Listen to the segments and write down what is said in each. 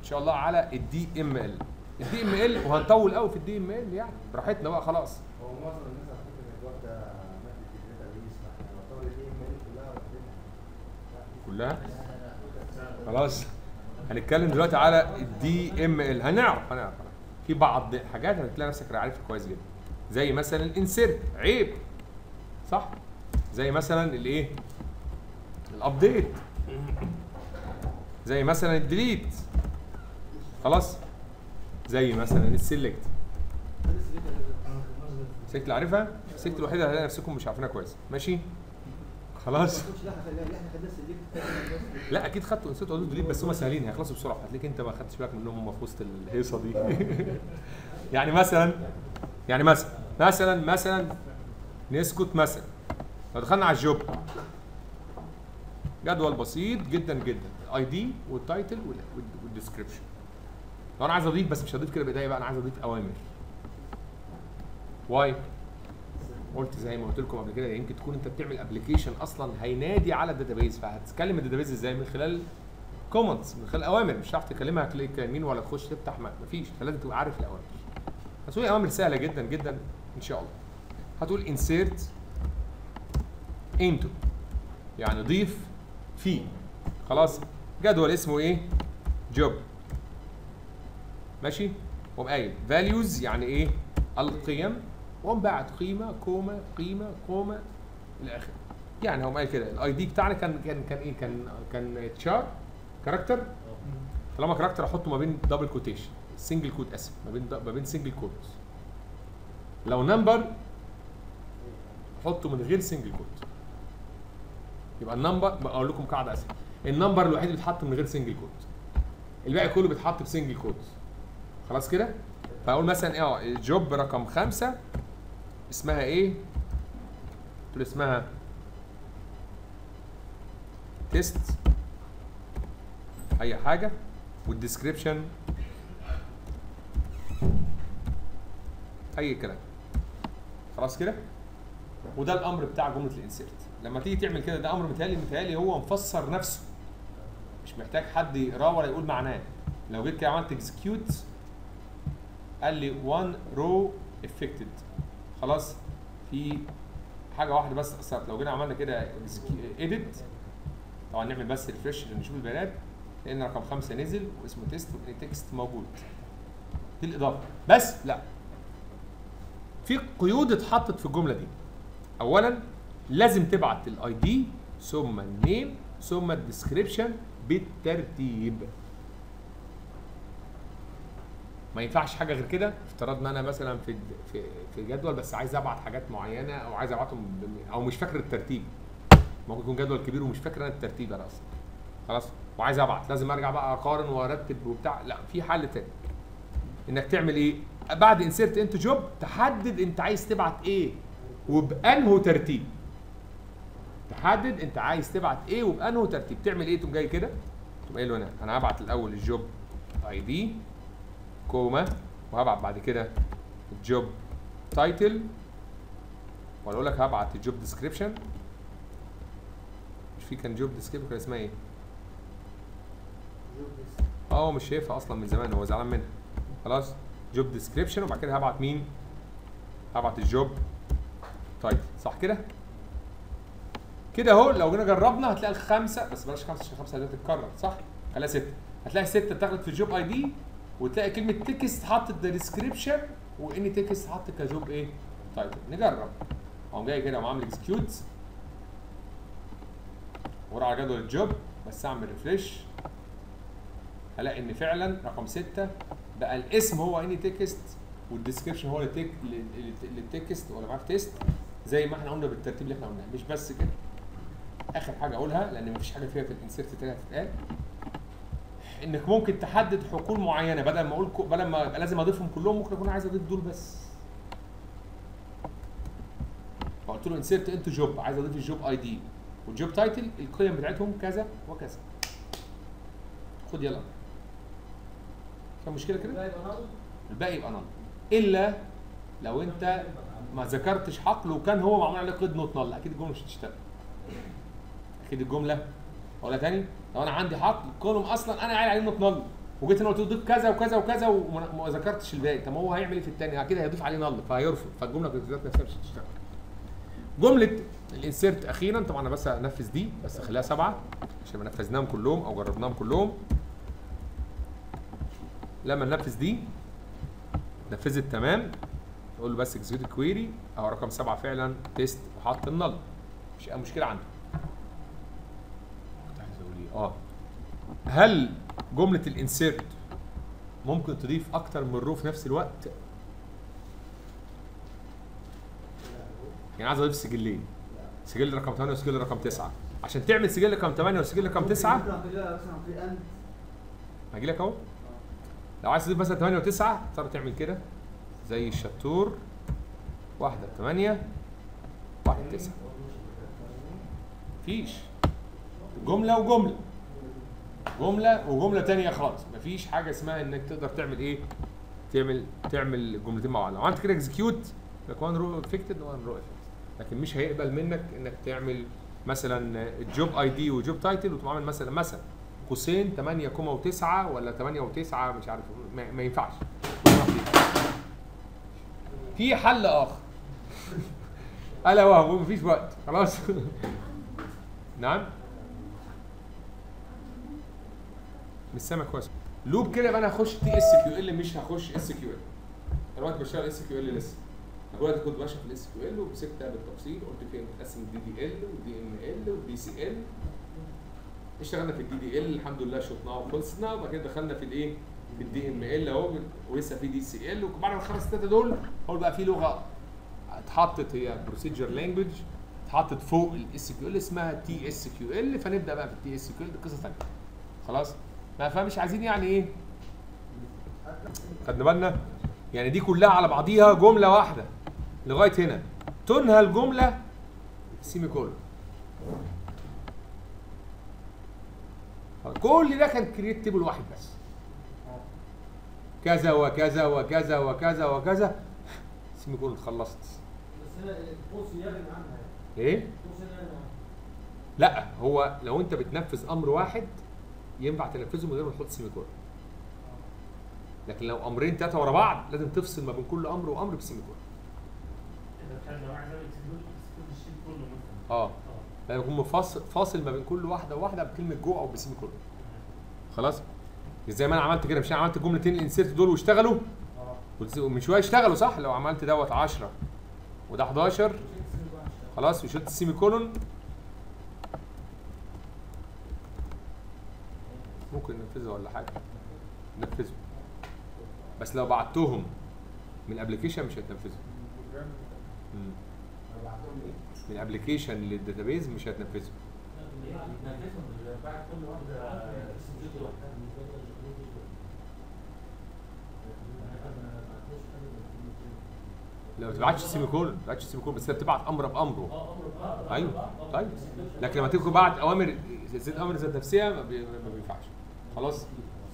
شاء الله على الدي ام ال الدي ام ال وهنطول قوي في الدي ام ال يعني براحتنا بقى خلاص هو معظم الناس على فكره كانت واخده ماده الداتا بيس فاحنا يعتبر الاي ام ال كلها واخدينها كلها خلاص هنتكلم دلوقتي على الدي ام ال هنعرف هنعرف في بعض حاجات هتلاقي نفسك عارفها كويس جدا زي مثلا الانسيرت عيب صح زي مثلا الايه الابديت زي مثلا الديليت خلاص زي مثلا السيلكت السيلكت اللي عارفها السيلكت الوحيده اللي هتلاقي نفسكم مش عارفينها كويس ماشي خلاص ما كنتش لا خلينا احنا خدنا السلكت لا اكيد خدتوا انسيت وقلت ديليت بس هم سهلين هيخلصوا بسرعه هتلاقيك انت ما خدتش بالك منهم هم في وسط الهيصه دي يعني مثلا يعني مثلا مثلا مثلا نسكت مثلا لو دخلنا على الجوب جدول بسيط جدا جدا الاي دي والتايتل والديسكربشن لو انا عايز اضيف بس مش هضيف كده بايديا بقى انا عايز اضيف اوامر واي قلت زي ما قلت لكم قبل كده يمكن تكون انت بتعمل ابلكيشن اصلا هينادي على الداتابيز فهتتكلم الداتابيز ازاي من خلال كومنتس من خلال اوامر مش هتعرف تكلمها كليك يمين ولا تخش تفتح ما- مفيش فلازم تبقى عارف الاوامر بس هي اوامر سهله جدا جدا ان شاء الله هتقول insert into يعني ضيف فيه خلاص جدول اسمه ايه job ماشي وقوم قايل values يعني ايه القيم وقوم باعت قيمه كوما قيمه كوما الى اخره يعني هو قايل كده الاي دي بتاعنا كان كان كان ايه كان كان تشار كاركتر طالما كاركتر احطه ما بين دبل كوتيشن سنجل كوت اسف ما بين ما بين سنجل كوتس لو نمبر حطه من غير سنجل كوت يبقى النمبر اقول لكم قاعده اسهل النمبر الوحيد اللي بيتحط من غير سنجل كوت الباقي كله بيتحط بسنجل كوت خلاص كده فاقول مثلا اه الجوب رقم خمسة اسمها ايه قلت له اسمها تيست اي حاجه والديسكريبشن اي كلام خلاص كده وده الامر بتاع جمله الانسيرت لما تيجي تعمل كده ده امر متهيألي متهيألي هو مفسر نفسه مش محتاج حد يقراه ولا يقول معناه لو جيت كده عملت اكزكيوت قال لي one row affected خلاص في حاجه واحده بس اثرت لو جينا عملنا كده edit طبعا نعمل بس ريفرش عشان نشوف البيانات لان رقم خمسه نزل واسمه تيست والتكست موجود دي الاضافه بس لا في قيود اتحطت في الجمله دي اولا لازم تبعت الاي دي ثم النيم ثم الديسكريبشن بالترتيب ما ينفعش حاجه غير كده افترضنا انا مثلا في في في جدول بس عايز ابعت حاجات معينه او عايز ابعتهم بم- او مش فاكر الترتيب ممكن يكون جدول كبير ومش فاكر انا الترتيب انا اصلا خلاص وعايز ابعت لازم ارجع بقى اقارن وارتب وبتاع لا في حل تاني انك تعمل ايه بعد انسيرت انت جوب تحدد انت عايز تبعت ايه وبانه ترتيب تحدد انت عايز تبعت ايه وبانه ترتيب تعمل ايه تقوم جاي كده تقوم قايل له انا انا هبعت الاول الجوب اي دي كوما وهبعت بعد كده الجوب تايتل ولا اقول لك هبعت الجوب ديسكريبشن مش في كان جوب ديسكريبشن كان اسمها ايه اه هو مش شايفها اصلا من زمان هو زعلان منها خلاص جوب ديسكريبشن وبعد كده هبعت مين هبعت الجوب تايتل صح كده كده اهو لو جينا جربنا هتلاقي الخمسه بس بلاش خمسه عشان خمسه دي تتكرر صح خليها سته هتلاقي سته اتاخدت في الجوب اي دي وتلاقي كلمه تكست حطت ذا ديسكريبشن وان تكست حط كجوب ايه تايتل نجرب اقوم جاي كده وعامل اكسكيوت وراح على جدول الجوب بس اعمل ريفريش هلاقي ان فعلا رقم ستة بقى الاسم هو اني تكست والديسكربشن هو اللي تك اللي التكست ولا معاك تيست زي ما احنا قلنا بالترتيب اللي احنا قلناه مش بس كده اخر حاجه اقولها لان مفيش حاجه فيها في الانسيرت تاني هتتقال انك ممكن تحدد حقول معينه بدل ما اقول كو- بدل ما يبقى لازم اضيفهم كلهم ممكن اكون عايز اضيف دول بس فقلت له انسيرت انتو جوب عايز اضيف الجوب اي دي والجوب تايتل القيم بتاعتهم كذا وكذا خد يلا كان مشكله كده الباقي يبقى نون الا لو انت ما ذكرتش حقل وكان هو معمول عليه قيد نوت نل اكيد الجمله مش هتشتغل اكيد الجمله اقولها تاني لو انا عندي حقل كولوم اصلا انا قايل عليه نوت نل وجيت انا قلت له ضيف كذا وكذا وكذا وما ما ذكرتش الباقي طب ما هو هيعمل ايه في الثاني كده هيضيف عليه نل فهيرفض فالجمله في ذات نفسها مش هتشتغل جمله الانسيرت اخيرا طبعا انا بس انفذ دي بس اخليها سبعه عشان ما نفذناهم كلهم او جربناهم كلهم لما ننفذ دي نفذت تمام نقول له بس اكزيكيوت كويري او رقم سبعه فعلا تيست وحط النل مش اي مشكله عنده كنت عايز اقول ايه اه هل جمله الانسيرت ممكن تضيف اكتر من رو في نفس الوقت يعني عايز اضيف سجلين سجل رقم 8 وسجل رقم 9 عشان تعمل سجل رقم 8 وسجل رقم 9 ممكن مثلا في اند هجي لك اهو لو عايز تضيف مثلا 8 و9 تقدر تعمل كده زي الشطور واحدة 8 واحدة 9 مفيش جملة وجملة جملة وجملة تانية خالص مفيش حاجة اسمها انك تقدر تعمل ايه تعمل تعمل جملتين مع بعض لو عملت كده اكزكيوت لك وان رو افكتد وان رو افكتد لكن مش هيقبل منك انك تعمل مثلا الجوب اي دي وجوب تايتل وتقوم عامل مثلا مثلا قوسين 8 كوما و9 ولا 8 و9 مش عارف ما, ما ينفعش كل واحد ينفع. في حل اخر الا وهو مفيش وقت خلاص نعم مش سامع كويس لوب كده يبقى انا هخش تي اس كيو ال مش هخش اس كيو ال انا دلوقتي بشتغل اس كيو ال لسه أنا دلوقتي كنت بشرح في الاس كيو ال ومسكتها بالتفصيل قلت فين بتقسم الدي دي ال والدي ام ال والدي سي ال اشتغلنا في الدي دي ال الحمد لله شطناها وخلصنا وبعد كده دخلنا في الايه في الدي ام ال اهو ولسه في دي سي ال وبعد الخمس ستة دول هو بقى في لغه اتحطت هي بروسيجر لانجوج اتحطت فوق الاس كيو ال اسمها تي اس كيو ال فنبدا بقى في التي اس كيو ال دي قصه ثانيه خلاص ما فمش عايزين يعني ايه خدنا بالنا يعني دي كلها على بعضيها جمله واحده لغايه هنا تنهى الجمله سيمي كولون كل ده كان كريت تيبل واحد بس كذا وكذا وكذا وكذا وكذا سيمي كولون خلصت بس هنا القوس يغني عنها ايه القوس يغني عنها لا هو لو انت بتنفذ امر واحد ينفع تنفذه من غير ما تحط سيمي كولون لكن لو امرين ثلاثه ورا بعض لازم تفصل ما بين كل امر وامر بسيمي كولون اذا كان لو واحد عمل اكسكلود اكسكلود الشيت كله مثلا اه اه لازم يكون مفاصل فاصل ما بين كل واحده وواحده بكلمه جو او بسيمي كولون خلاص زي ما انا عملت كده مش انا عملت الجملتين الانسيرت دول واشتغلوا اه قلت- ومن شويه اشتغلوا صح لو عملت دوت 10 وده 11 خلاص وشلت السيمي كولون ممكن ننفذه ولا حاجه ننفذه بس لو بعتهم من الابلكيشن مش هتنفذه مم. من الابلكيشن للداتابيز مش هتنفذه بعد كل واحده سجلت لوحدها لو ما تبعتش سيمي كولون ما تبعتش سيمي كولون بس انت بتبعت امر بامره ايوه طيب لكن لما تيجي بعد اوامر سلسله امر ذات نفسها ما, بي... ما بينفعش خلاص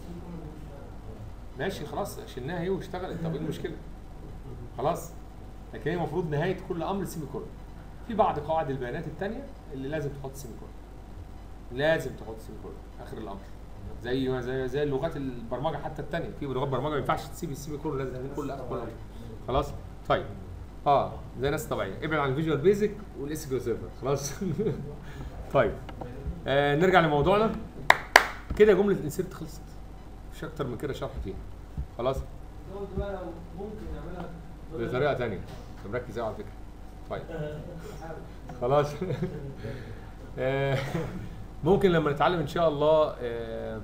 ماشي خلاص شلناها اهي واشتغلت طب ايه المشكله خلاص لكن هي المفروض نهايه كل امر سيمي كولون في بعض قواعد البيانات الثانيه اللي لازم تحط سيمي كولون لازم تحط سيمي كولون اخر الامر زي زي زي لغات البرمجه حتى الثانيه في لغات برمجه ما ينفعش تسيب السيمي كولون لازم تكون كل اخر كل امر خلاص طيب اه زي ناس طبيعيه ابعد عن الفيجوال بيزك والاس كيو سيرفر خلاص طيب آه نرجع لموضوعنا كده جمله الانسيرت خلصت مش اكتر من كده شرح فيها خلاص قلت بقى لو ممكن نعملها بطريقه ثانيه انت مركز قوي على فكره طيب خلاص آه، ممكن لما نتعلم ان شاء الله آه،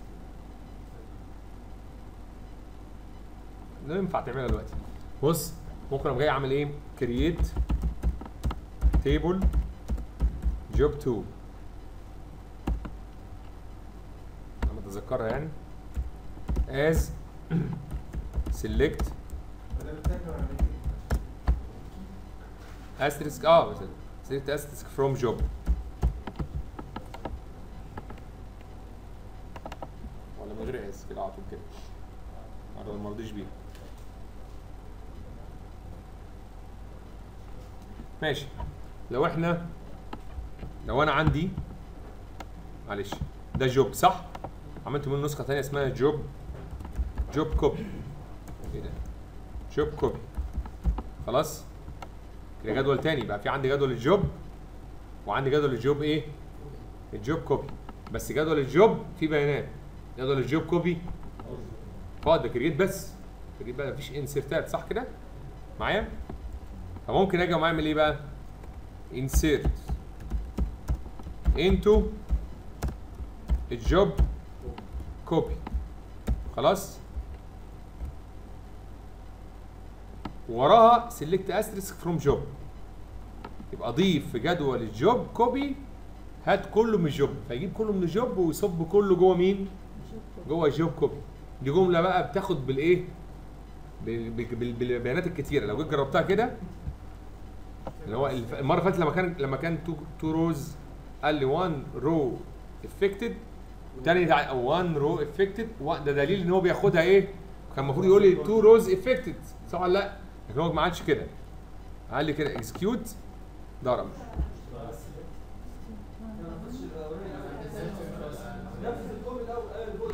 لا ينفع تعملها دلوقتي بص ممكن اقوم جاي اعمل ايه كرييت تيبل جوب 2 لما اتذكرها يعني as select asterisk اه مثلا select asterisk from job ولا من غير اس كده على طول كده أنا ما رضيش بيها ماشي لو احنا لو انا عندي معلش ده جوب صح عملت منه نسخه ثانيه اسمها جوب جوب كوبي ايه ده جوب كوبي خلاص كده جدول تاني بقى في عندي جدول الجوب وعندي جدول الجوب ايه الجوب كوبي بس جدول الجوب فيه بيانات جدول الجوب كوبي فاضي كريت بس كريت بقى مفيش انسيرتات صح كده معايا فممكن اجي اعمل ايه بقى insert into الجوب كوبي خلاص وراها select asterisk from job يبقى اضيف في جدول الجوب كوبي هات كله من الجوب فيجيب كله من الجوب ويصب كله جوه مين جوه الجوب كوبي دي جمله بقى بتاخد بالايه بال- بال- بال- بالبيانات الكتيره لو جيت جربتها كده اللي هو الف- المره اللي فاتت لما كان لما كان تو تو روز قال لي 1 رو افكتد تاني ده 1 رو افكتد ده دليل ان هو بياخدها ايه كان المفروض يقول لي 2 روز افكتد طبعا لا لكن هو ما عادش كده قال لي كده اكسكيوت ضرب نفس الكوبي الاول قال البوت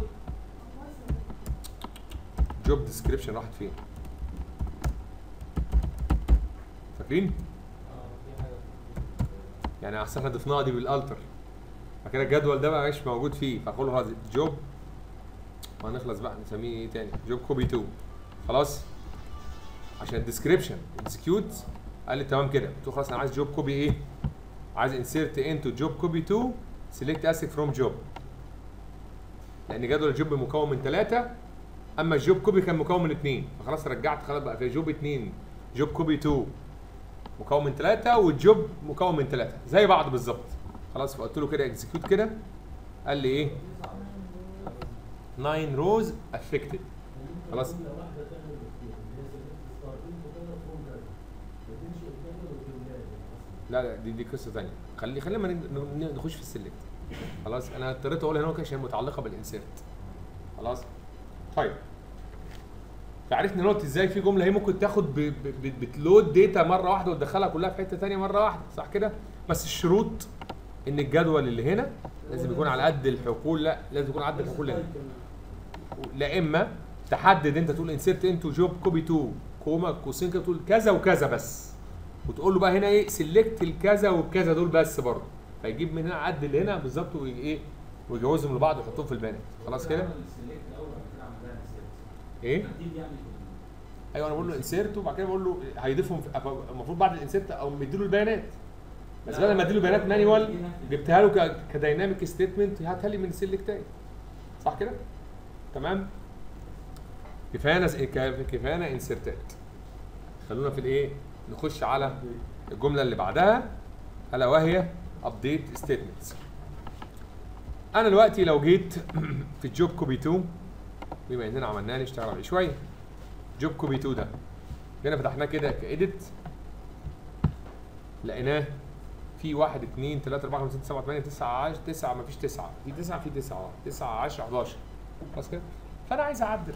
جوب ديسكريبشن راحت فين فاكرين يعني احسن احنا ضفناها دي بالالتر فكده الجدول ده بقى مش موجود فيه فاقول له هذا جوب وهنخلص بقى نسميه ايه تاني جوب كوبي 2 خلاص عشان الديسكريبشن اكسكيوت قال لي تمام كده قلت له خلاص انا عايز جوب كوبي ايه عايز انسيرت انتو جوب كوبي 2 سيلكت اسك فروم جوب لان جدول الجوب مكون من ثلاثه اما الجوب كوبي كان مكون من اثنين فخلاص رجعت خلاص بقى في جوب اثنين جوب كوبي 2 مكون من ثلاثه والجوب مكون من ثلاثه زي بعض بالظبط خلاص فقلت له كده اكزكيوت كده قال لي ايه 9 روز افكتد خلاص جملة واحدة تعمل الاختيار اللي هي سيلكت ستارتنج وكده فروم كذا ما تمشي قدامه وتملاها لا لا دي دي قصه ثانيه خلي خلينا ن- ن- نخش في السلكت خلاص انا اضطريت اقول هنا عشان متعلقه بالانسيرت خلاص طيب فعرفنا نقطة ازاي في جمله هي ممكن تاخد ب- ب- ب- بتلود داتا مره واحده وتدخلها كلها في حته ثانيه مره واحده صح كده بس الشروط ان الجدول اللي هنا لازم يكون على قد الحقول لا لازم يكون على قد الحقول اللي هنا لا اما تحدد انت تقول انسيرت انتو جوب كوبي 2 كوما قوسين كده تقول كذا وكذا بس وتقول له بقى هنا ايه سيلكت الكذا والكذا دول بس برضه فيجيب من هنا قد اللي هنا بالظبط وايه ويجوزهم لبعض ويحطهم في البيانات خلاص كده ايه ايوه انا بقول له انسيرت وبعد كده بقول له هيضيفهم في- أبقى المفروض بعد الانسيرت او مديله البيانات بس بدل ما اديله بيانات مانيوال جبتها له ك- كدايناميك ستيتمنت هاتها لي من السلكتات صح كده؟ تمام؟ كفايانا س- ك- كفايانا انسيرتات خلونا في الايه؟ نخش على الجمله اللي بعدها الا وهي ابديت ستيتمنتس انا دلوقتي لو جيت في الجوب كوبي 2 بما اننا عملناه نشتغل عليه شويه جوب كوبي 2 ده هنا فتحناه كده كايديت لقيناه في 1 2 3 4 5 6 7 8 9 10 9 مفيش 9 في 9 في 9 9 10 11 خلاص كده فانا عايز اعدل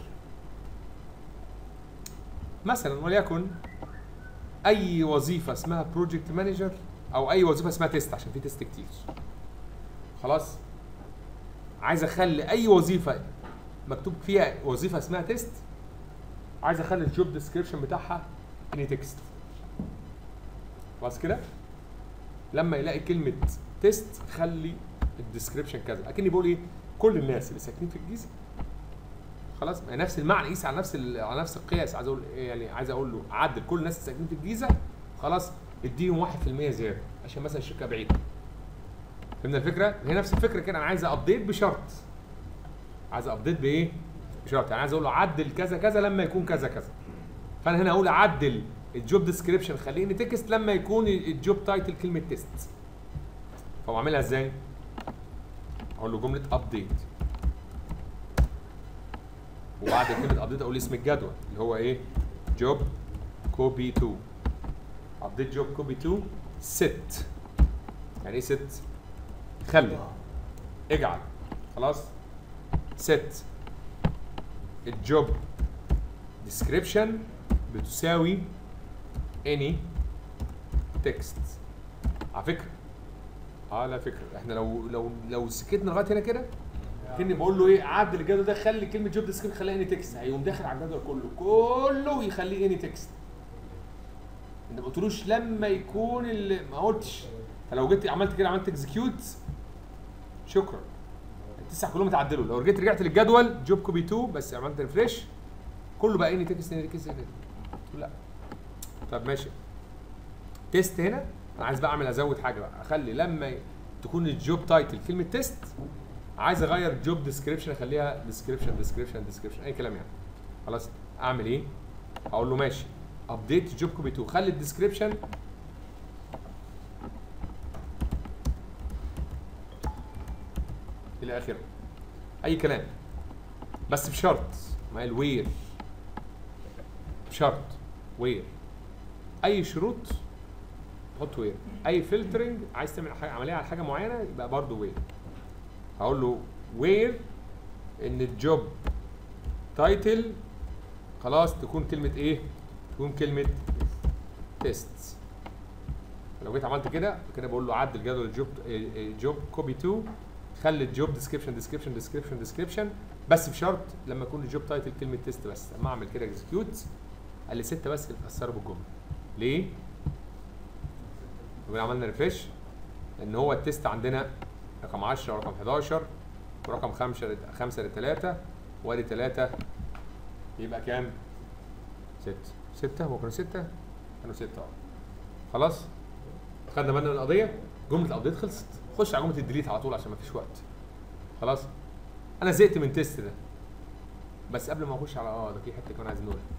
مثلا وليكن اي وظيفه اسمها بروجكت مانجر او اي وظيفه اسمها تيست عشان في تيست كتير خلاص عايز اخلي اي وظيفه مكتوب فيها وظيفه اسمها تيست عايز اخلي الجوب ديسكريبشن بتاعها اني تكست خلاص كده لما يلاقي كلمه تيست خلي الديسكريبشن كذا اكني بقول ايه كل الناس اللي ساكنين في الجيزه خلاص ما نفس المعنى قيس على نفس ال- على نفس القياس عايز اقول إيه يعني عايز اقول له عدل كل الناس اللي ساكنين في الجيزه خلاص اديهم 1% زياده عشان مثلا الشركه بعيده فهمنا الفكره؟ هي نفس الفكره كده انا عايز ابديت بشرط عايز ابديت بايه؟ بشرط يعني عايز اقول له عدل كذا كذا لما يكون كذا كذا فانا هنا اقول عدل الجوب ديسكريبشن خليني تكست لما يكون الجوب تايتل كلمه تيست طب اعملها ازاي؟ اقول له جمله ابديت وبعد كلمه ابديت اقول اسم الجدول اللي هو ايه؟ جوب كوبي 2 ابديت جوب كوبي 2 ست يعني ايه ست؟ خلي اجعل خلاص ست الجوب ديسكريبشن بتساوي any text على فكره على فكره احنا لو لو لو سكتنا لغايه هنا كده كاني بقول له ايه عدل الجدول ده خلي كلمه جوب ديسكريبشن خليها اني تكست هيقوم داخل على الجدول كله كله يخليه اني تكست انت ما قلتلوش لما يكون اللي ما قلتش فلو جيت عملت كده عملت اكزكيوت شكرا التسعه كلهم اتعدلوا لو رجعت رجعت للجدول جوب كوبي 2 بس عملت ريفريش كله بقى اني تكست اني تكست اني تكست لا طب ماشي تيست هنا انا عايز بقى اعمل ازود حاجه بقى اخلي لما ي- تكون الجوب تايتل كلمه تيست عايز اغير جوب ديسكريبشن اخليها ديسكريبشن ديسكريبشن ديسكريبشن اي كلام يعني خلاص اعمل ايه اقول له ماشي ابديت جوب كوبي 2 خلي الديسكريبشن الى اخره اي كلام بس بشرط ما هي الوير بشرط وير اي شروط حط وير اي فلترنج عايز تعمل حاجه عمليه على حاجه معينه يبقى برضه وير هقول له وير ان الجوب تايتل خلاص تكون كلمه ايه تكون كلمه تيست لو جيت عملت كده كده بقول له عدل جدول الجوب جوب كوبي 2 خلي الجوب ديسكريبشن ديسكريبشن ديسكريبشن ديسكريبشن بس بشرط لما يكون الجوب تايتل كلمه تيست بس اما اعمل كده اكزكيوت قال لي سته بس اللي اتاثروا بالجمله ليه؟ يبقى عملنا ريفريش لان هو التيست عندنا رقم 10 ورقم 11 ورقم 5 5 ل 3 وادي 3 يبقى كام؟ 6 6 هو كانوا 6 كانوا 6 اه خلاص خدنا بالنا من القضيه جمله الابديت خلصت خش على جمله الديليت على طول عشان ما فيش وقت خلاص انا زهقت من تيست ده بس قبل ما اخش على اه ده في حته كمان عايز نقولها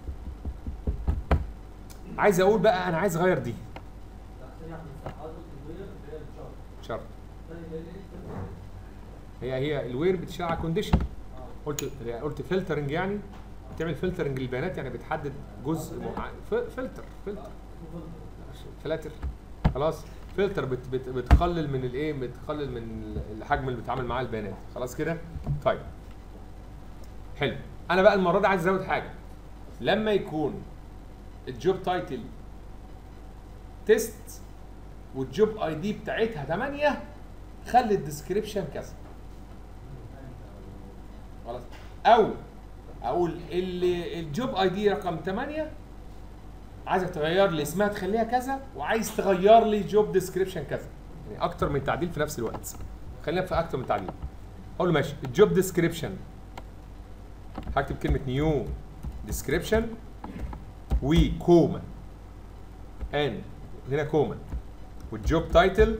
عايز اقول بقى انا عايز اغير دي ثانية واحدة بس حاطط الوير اللي هي الشرط شرط ثاني ده ايه؟ هي هي الوير بتشتغل على كونديشن اه قلت قلت فلترنج يعني بتعمل فلترنج للبيانات يعني بتحدد جزء مع... ف- فلتر فلتر فلاتر خلاص فلتر بت بت بتقلل من الايه بتقلل من الحجم اللي بتعامل معاه البيانات خلاص كده طيب حلو انا بقى المره دي عايز ازود حاجه لما يكون الجوب تايتل تيست والجوب اي دي بتاعتها 8 خلي الديسكريبشن كذا خلاص او اقول اللي الجوب اي دي رقم 8 عايزك تغير لي اسمها تخليها كذا وعايز تغير لي جوب ديسكريبشن كذا يعني اكتر من تعديل في نفس الوقت خلينا في اكتر من تعديل اقول له ماشي الجوب ديسكريبشن هكتب كلمه نيو ديسكريبشن وكوما ان هنا كوما والجوب تايتل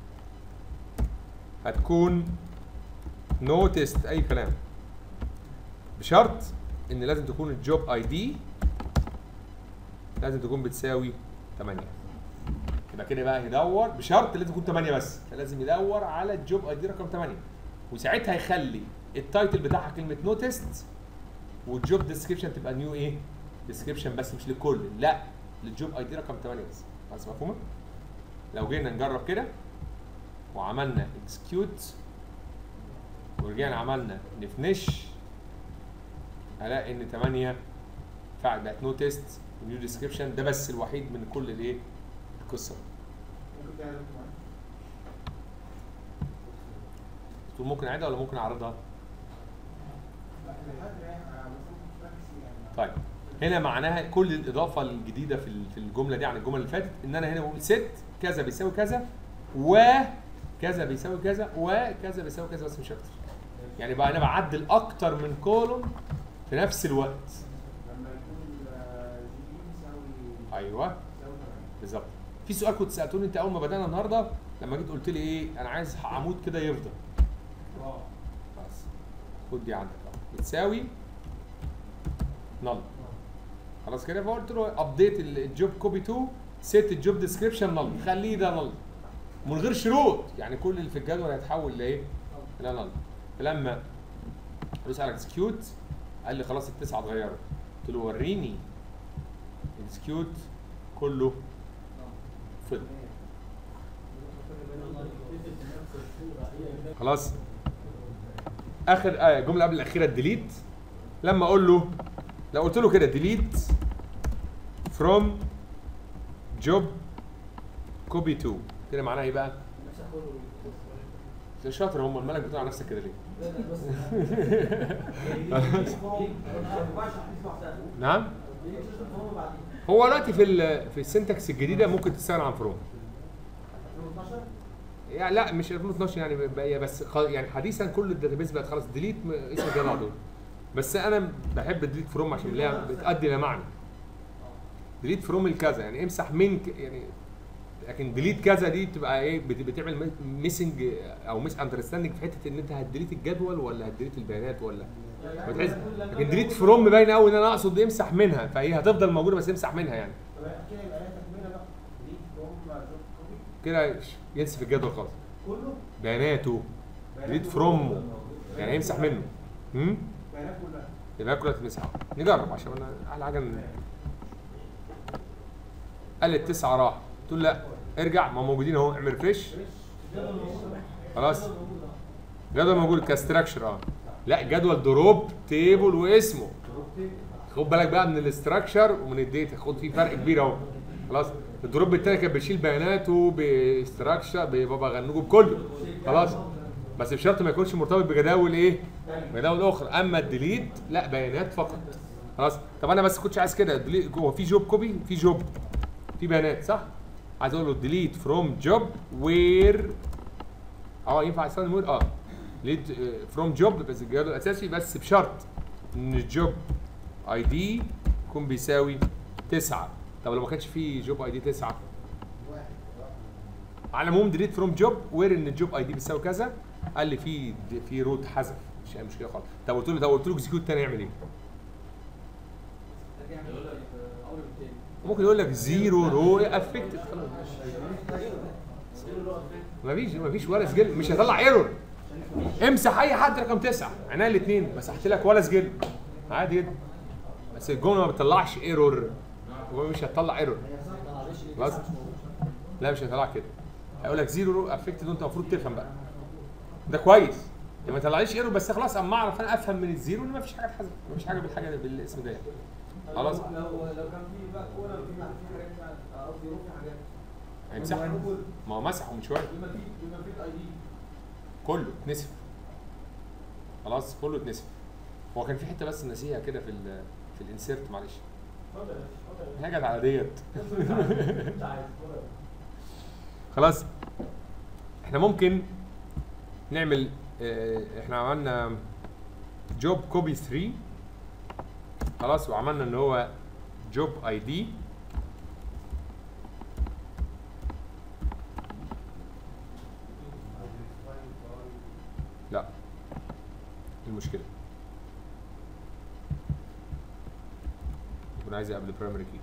هتكون نو تيست اي كلام بشرط ان لازم تكون الجوب اي دي لازم تكون بتساوي 8 يبقى كده بقى يدور بشرط لازم تكون 8 بس فلازم يدور على الجوب اي دي رقم 8 وساعتها يخلي التايتل بتاعها كلمه نو تيست والجوب ديسكريبشن تبقى نيو ايه ديسكريبشن بس مش لكل لا للجوب اي دي رقم 8 بس خلاص مفهومه لو جينا نجرب كده وعملنا اكسكيوت ورجعنا عملنا نفنش هلاقي ان 8 فعلا بقت نو تيست ونيو ديسكريبشن ده بس الوحيد من كل الايه القصه ممكن تعمل معايا؟ تقول ممكن اعيدها ولا ممكن اعرضها لحد يعني المفروض تمشي يعني طيب هنا معناها كل الاضافه الجديده في ال- في الجمله دي عن الجمله اللي فاتت ان انا هنا بقول ست كذا بيساوي كذا وكذا بيساوي كذا وكذا بيساوي كذا بس مش اكتر يعني بقى انا بعدل اكتر من كولوم في نفس الوقت لما يكون آه، جي يساوي ايوه يساوي تمانية. بالظبط في سؤال كنت سالتوني انت اول ما بدانا النهارده لما جيت قلت لي ايه انا عايز عمود كده يفضل اه خلاص خد دي عندك اهو بتساوي نل خلاص كده فقلت له ابديت الجوب كوبي 2 سيت الجوب ديسكريبشن نل خليه ده نل من غير شروط يعني كل اللي في الجدول هيتحول لايه؟ الى نل فلما ادوس على اكسكيوت قال لي خلاص التسعه اتغيروا قلت له وريني اكسكيوت كله فضل خلاص اخر آه جمله قبل الاخيره الديليت لما اقول له لو قلت له كده ديليت فروم جوب كوبي 2 كده معناها ايه بقى؟ انت شاطر هم الملك بتقول على نفسك كده ليه؟ لا لا بس نعم هو دلوقتي في ال في السنتكس الجديده ممكن تستغنى عن فروم يعني لا مش 2012 يعني بقى بس خ- يعني حديثا كل الداتابيز بقت خلاص ديليت اسم الجدع دول بس انا بحب ديليت فروم عشان ليها بتأدي الى معنى ديليت فروم الكذا يعني امسح من ك- يعني لكن ديليت كذا دي بتبقى ايه بت- بتعمل ميسنج او ميس اندرستاندنج في حته ان انت هتديليت الجدول ولا هتديليت البيانات ولا بتحس لكن ديليت فروم باين قوي ان انا اقصد امسح منها فهي هتفضل موجوده بس امسح منها يعني كده يبقى هي تكمله بقى دي فروم كوبي كده ينسف الجدول خالص كله بياناته ديليت فروم يعني يمسح منه امم بيانات كلها يبقى كلها تمسحها نجرب عشان انا احلى حاجه ان قال التسعه راح تقول لا ارجع ما موجودين اهو اعمل ريفريش خلاص جدول موجود كاستراكشر اه لا جدول دروب تيبل واسمه خد بالك بقى من الاستراكشر ومن الداتا خد فيه فرق كبير اهو خلاص الدروب التاني كان بيشيل بياناته باستراكشر ببابا غنوجه بكله خلاص بس بشرط ما يكونش مرتبط بجداول ايه؟ جداول اخرى اما الديليت لا بيانات فقط خلاص طب انا بس كنتش عايز كده delete- هو في جوب كوبي في جوب في بيانات صح؟ عايز اقول له ديليت فروم جوب وير اه ينفع استخدم وير اه ديليت فروم جوب بس الجدول الاساسي بس بشرط ان الجوب اي دي يكون بيساوي 9 طب لو ما كانش فيه جوب اي دي 9 على العموم ديليت فروم جوب وير ان الجوب اي دي بيساوي كذا قال لي في في روت حذف مش اي مشكله خالص طب قلت له طب قلت له اكزكيوت تاني يعمل ايه؟ ممكن يقول لك زيرو رو افكتد خلاص مفيش مفيش ولا سجل مش هيطلع ايرور امسح اي حد رقم تسعه عينيا الاثنين مسحت لك ولا سجل عادي جدا بس الجمله ما بتطلعش ايرور هو مش هتطلع ايرور خلاص لا مش هيطلع كده هيقول لك زيرو رو افكتد وانت المفروض تفهم بقى ده كويس يعني ما طلعليش ايرور بس خلاص اما اعرف انا افهم من الزيرو ان مفيش حاجه اتحذفت مفيش حاجه بالحاجه بالاسم ده يعني. خلاص لو لو كان في بقى كوره في في حاجات بقى- قصدي روح في حاجات هيمسحها ما هو مسحه من شويه بما في بما في الاي دي كله اتنسف خلاص كله اتنسف هو كان في حته بس ناسيها كده في ال في الانسيرت معلش اتفضل يا باشا، اتفضل يا حاجه على ديت باشا. انت عايز اتفضل. خلاص احنا ممكن نعمل اه، احنا عملنا جوب كوبي 3 خلاص وعملنا ان هو جوب اي دي لا إيه المشكله يكون عايز قبل برايمري كي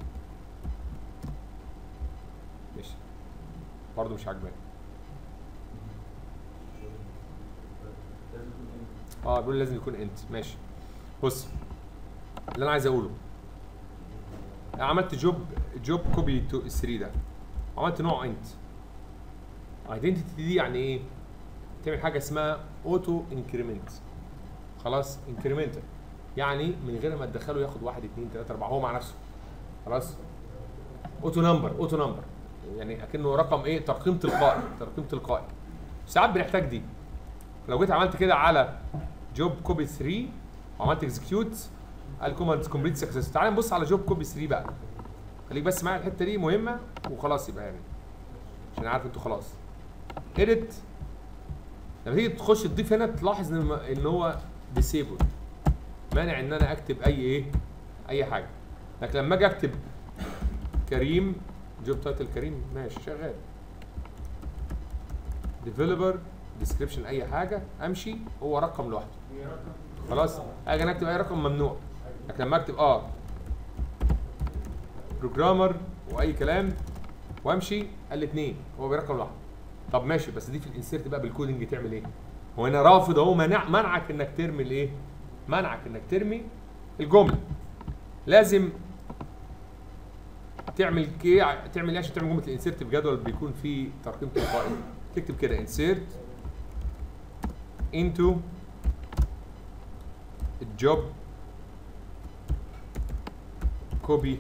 ماشي برضه مش عاجباني اه بيقول لازم يكون انت ماشي بص اللي انا عايز اقوله انا عملت جوب جوب كوبي 3 ده عملت نوع انت ايدنتيتي دي يعني ايه تعمل حاجه اسمها اوتو انكريمنت خلاص انكريمنت يعني من غير ما تدخله ياخد واحد اثنين ثلاثه اربعه هو مع نفسه خلاص اوتو نمبر اوتو نمبر يعني اكنه رقم ايه ترقيم تلقائي ترقيم تلقائي ساعات بنحتاج دي لو جيت عملت كده على جوب كوبي 3 وعملت اكزكيوت قال كوماند كومبليت سكسس تعال نبص على جوب كوبي 3 بقى خليك بس معايا الحته دي مهمه وخلاص يبقى يعني عشان عارف انتوا خلاص اديت لما تيجي تخش تضيف هنا تلاحظ ان ان هو ديسيبل مانع ان انا اكتب اي ايه اي حاجه لكن لما اجي اكتب كريم جوب تايتل كريم ماشي شغال ديفلوبر ديسكريبشن اي حاجه امشي هو رقم لوحده خلاص اجي أنا اكتب اي رقم ممنوع لكن لما اكتب اه بروجرامر واي كلام وامشي الاثنين هو برقم لوحده طب ماشي بس دي في الانسيرت بقى بالكودنج تعمل ايه هو هنا رافض اهو منع منعك انك ترمي الايه منعك انك ترمي الجمله لازم تعمل ايه تعمل ايه عشان تعمل جمله الانسيرت بجدول بيكون فيه ترقيم تلقائي تكتب كده انسيرت into الجوب كوبي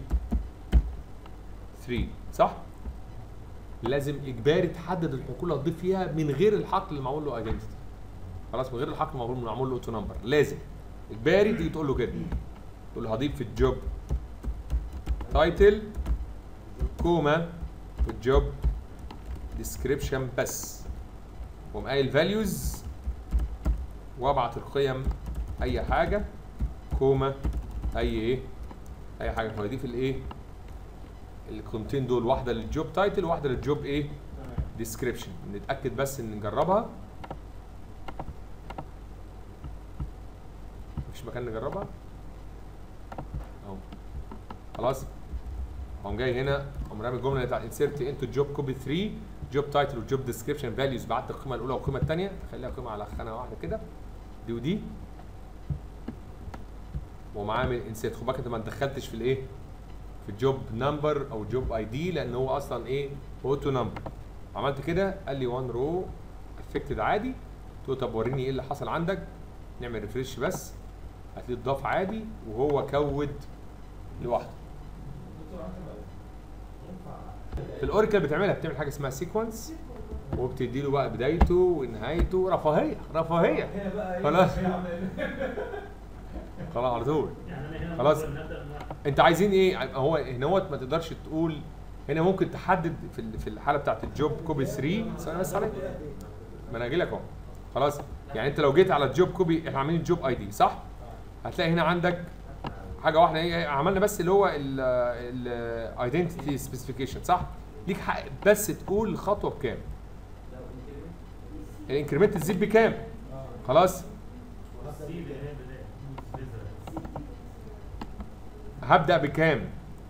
3 صح؟ لازم اجباري تحدد الحقول اللي هتضيف فيها من غير الحق اللي معمول له ايدنتيتي خلاص من غير الحق معمول معمول له اوتو نمبر لازم اجباري تيجي تقول له كده تقول له هضيف في الجوب تايتل كوما في الجوب ديسكريبشن بس واقوم قايل فاليوز وابعت القيم اي حاجه كوما اي ايه اي حاجه فهضيف الايه القيمتين دول واحده للجوب تايتل وواحده للجوب ايه تمام ديسكريبشن نتاكد بس ان نجربها مفيش مكان نجربها اهو خلاص اقوم جاي هنا اقوم رامي الجمله بتاعت انسيرت انتو جوب كوبي 3 جوب تايتل وجوب ديسكريبشن فاليوز بعت القيمه الاولى والقيمه الثانيه خليها قيمه على خانه واحده كده دي ودي واقوم عامل انسيرت خد بالك انت ما دخلتش في الايه في الجوب نمبر او جوب اي دي لان هو اصلا ايه اوتو نمبر عملت كده قال لي 1 رو افكتد عادي قلت له طب وريني ايه اللي حصل عندك نعمل ريفريش بس هتلاقيه اتضاف عادي وهو كود لوحده دكتور احمد ينفع في الاوراكل بتعملها بتعمل حاجه اسمها سيكونس وبتدي له بقى بدايته ونهايته رفاهيه رفاهيه هنا بقى ايه خلاص. هيعمل خلاص على طول يعني انا هنا خلاص. ممكن نبدا من واحد. انت عايزين ايه هو هنا هو ما تقدرش تقول هنا ممكن تحدد في ال- في الحاله بتاعت الجوب كوبي 3 ثانيه بس عليك ما انا هاجي لك اهو خلاص يعني انت لو جيت على الجوب كوبي احنا عاملين الجوب اي دي صح هتلاقي هنا عندك حاجه واحده ايه عملنا بس اللي هو الايدنتيتي سبيسيفيكيشن صح ليك حق بس تقول الخطوه بكام الانكريمنت تزيد بكام خلاص والسي اللي هي بدايه بذرة. هبدا بكام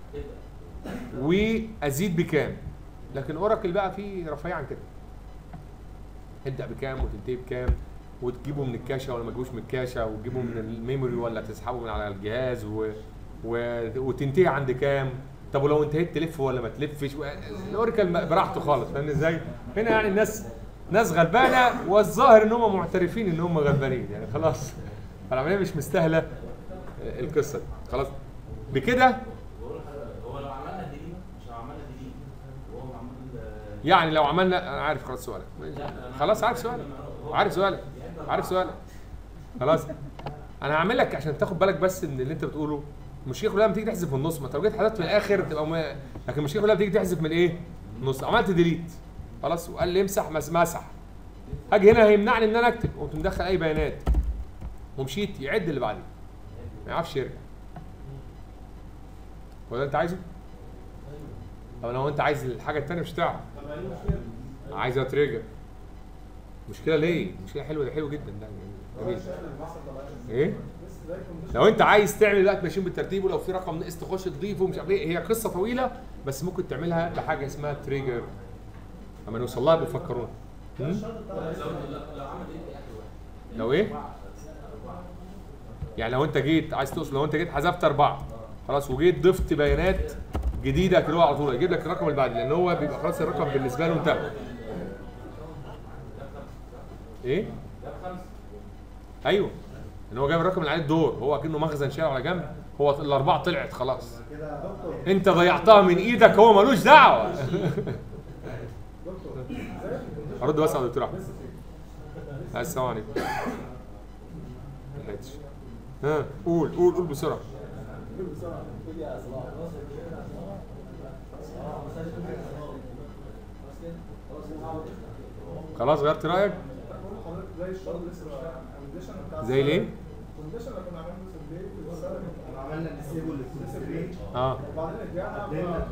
وازيد بكام لكن اوراكل بقى فيه رفاهيه عن كده ابدا بكام وتنتهي بكام وتجيبه من الكاشه ولا ما تجيبوش من الكاشه وتجيبه من الميموري ولا تسحبه من على الجهاز و... و... وتنتهي عند كام طب ولو انتهيت تلف ولا ما تلفش و- الاوراكل ما- براحته خالص فاهم ازاي هنا يعني الناس ناس غلبانه والظاهر ان هم معترفين ان هم غلبانين يعني خلاص فالعمليه مش مستاهله آه، القصه دي خلاص بكده هو لو عملنا ديليت مش لو عملنا ديليت وهو معمول آه، يعني لو عملنا انا عارف خلاص سؤالك خلاص عارف سؤالك عارف سؤالك عارف سؤالك خلاص انا هعمل لك عشان تاخد بالك بس ان اللي انت بتقوله المشكله كلها لما تيجي تحذف من النص ما انت لو جيت حذفت من الاخر تبقى م... لكن المشكله كلها بتيجي تحذف من ايه؟ النص عملت ديليت خلاص وقال لي امسح مس- مسح هاجي هنا هيمنعني ان انا اكتب قمت مدخل اي بيانات ومشيت يعد اللي بعديه ما يعرفش يرجع هو ده انت عايزه؟ طب لو انت عايز الحاجه الثانيه مش هتعرف طب ايه المشكله؟ عايزه تريجر مشكله ليه؟ مشكله حلوه ده حلو جدا ده جميل ايه؟ لو انت عايز تعمل بقى ماشيين بالترتيب ولو في رقم ناقص تخش تضيفه مش عارف ايه هي قصه طويله بس ممكن تعملها بحاجه اسمها تريجر اما نوصل لها بيفكرونا هم؟ لو لو لو عمل ديليت اخر واحد لو ايه؟ يعني لو انت جيت عايز توصل لو انت جيت حذفت اربعه خلاص وجيت ضفت بيانات جديده كده على طول يجيب لك الرقم اللي بعد لان هو بيبقى خلاص الرقم بالنسبه له انتهى ايه؟ ايوه ان هو جايب الرقم اللي عليه الدور هو كأنه مخزن شايله على جنب هو الاربعه طلعت خلاص كده يا دكتور انت ضيعتها من ايدك هو ملوش دعوه دكتور ارد بس على الدكتور احمد السلام عليكم ما لقيتش. ها قول قول قول بسرعه خلاص غيرت رايك حضرتك زي الشغل لسه مش فاهم الكونديشن بتاع زي ليه الكونديشن اللي كنا عاملينه في البيت في السنه كنا عملنا ديسيبل للكونديشن اه وبعدين رجعنا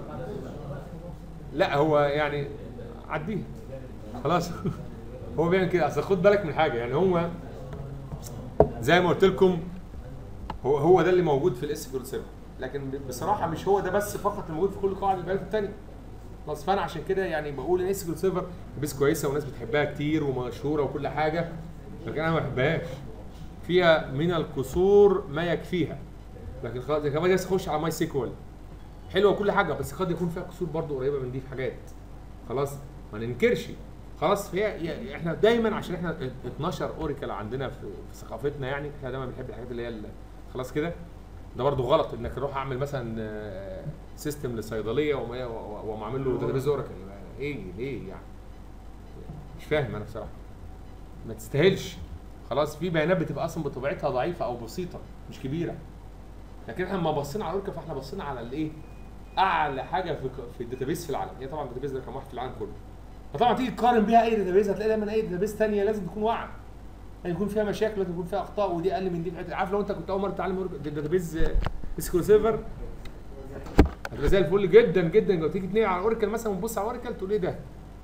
لا هو يعني عديها خلاص هو بيعمل كده اصل خد بالك من حاجه يعني هو زي ما قلت لكم هو هو ده اللي موجود في الاس كيو سيرفر لكن ب- بصراحه مش هو ده بس فقط اللي موجود في كل قواعد البيانات الثانيه خلاص فانا عشان كده يعني بقول الاس كيو سيرفر بيس كويسه وناس بتحبها كتير ومشهوره وكل حاجه لكن انا ما بحبهاش فيها من القصور ما يكفيها لكن خلاص زي كمان بس تخش على ماي سيكوال حلوه وكل حاجه بس قد يكون فيها قصور برضو قريبه من دي في حاجات خلاص ما ننكرش خلاص هي هي- احنا دايما عشان احنا 12 اوريكل عندنا في, في ثقافتنا يعني احنا دايما بنحب الحاجات اللي هي ال- خلاص كده ده برضو غلط انك تروح اعمل مثلا سيستم للصيدليه وما- و- واقوم عامل له داتابيز اوراكل ايه ليه يعني مش فاهم انا بصراحه ما تستاهلش خلاص في بيانات بتبقى اصلا بطبيعتها ضعيفه او بسيطه مش كبيره لكن احنا لما بصينا على اوركل فاحنا بصينا على الايه اعلى حاجه في في الداتابيس في العالم هي طبعا الداتابيس ده رقم واحد في العالم كله فطبعا تيجي تقارن بيها اي داتابيس هتلاقي دايما اي داتابيس ثانيه لازم تكون واعيه لازم يكون فيها مشاكل لازم يكون فيها اخطاء ودي اقل من دي في حتة. عارف لو انت كنت اول مره تتعلم داتابيس سكيول سيرفر هتبقى زي الفل جدا جدا لو تيجي تنقل على اوركل مثلا وتبص على اوركل تقول ايه ده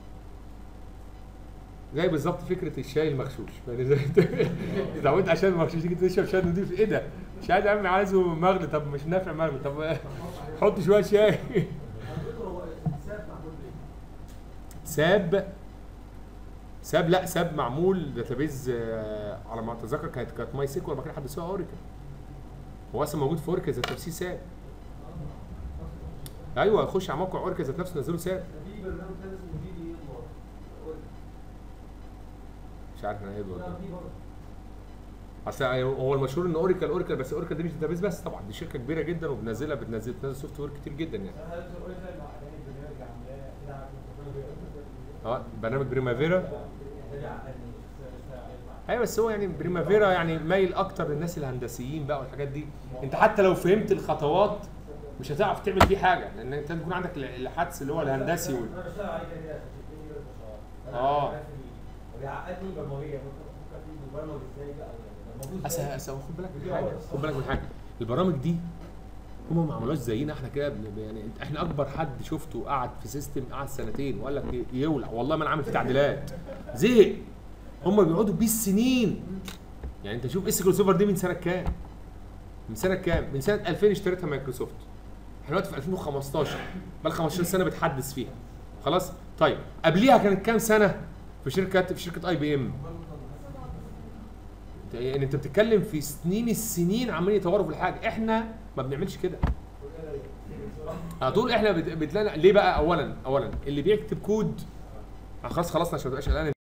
زي بالظبط فكره الشاي المغشوش يعني زي انت اتعودت عشان المغشوش تيجي تشرب شاي نضيف ايه ده؟ شاي يا عم عايزه مغلي طب مش نافع مغلي طب حط شويه شاي على فكره هو الساب معمول بايه؟ ساب ساب لا ساب معمول داتابيز آه، على ما اتذكر كانت كانت ماي سيكوال ما كان حد سوى اوريكل هو اصلا موجود في اوريكل ذات نفسه ساب ايوه خش على موقع اوريكل ذات نفسه نزله ساب ده في برنامج تاني اسمه دي دي ام ار مش عارف انا ايه لا ده في برضه اصل هو المشهور ان اوريكل اوريكل بس اوريكل دي مش داتابيز بس طبعا دي شركه كبيره جدا وبتنزلها بتنزل بتنزل سوفت وير كتير جدا يعني اه برنامج بريمافيرا ايوه بس هو يعني بريمافيرا يعني مايل اكتر للناس الهندسيين بقى والحاجات دي انت حتى لو فهمت الخطوات مش هتعرف تعمل فيه حاجه لان انت لازم يكون عندك الحدس اللي هو الهندسي وال... انا بشتغل عليه كده عشان تديني بس آه. بيعقدني برمجيا ممكن افكر فيه ببرمج ازاي بقى يعني المفروض أس أس خد بالك من حاجه خد بالك من حاجه البرامج دي هم ما عملوش زينا احنا كده بن- يعني انت- احنا اكبر حد شفته قعد في سيستم قعد سنتين وقال لك ي- يولع والله ما انا عامل فيه تعديلات زهق هم بيقعدوا بيه السنين يعني انت شوف اس سيرفر دي من سنه كام؟ من سنه كام؟ من سنه 2000 اشتريتها مايكروسوفت احنا دلوقتي في 2015 بقى 15 سنه بتحدث فيها خلاص؟ طيب قبليها كانت كام سنه في شركه في شركه اي بي ام؟ يعني انت بتتكلم في سنين السنين عمالين يطوروا في الحاجه احنا ما بنعملش كده على طول احنا بت- بتلاقي ليه بقى اولا اولا اللي بيكتب كود خلاص خلصنا عشان ما تبقاش قلقان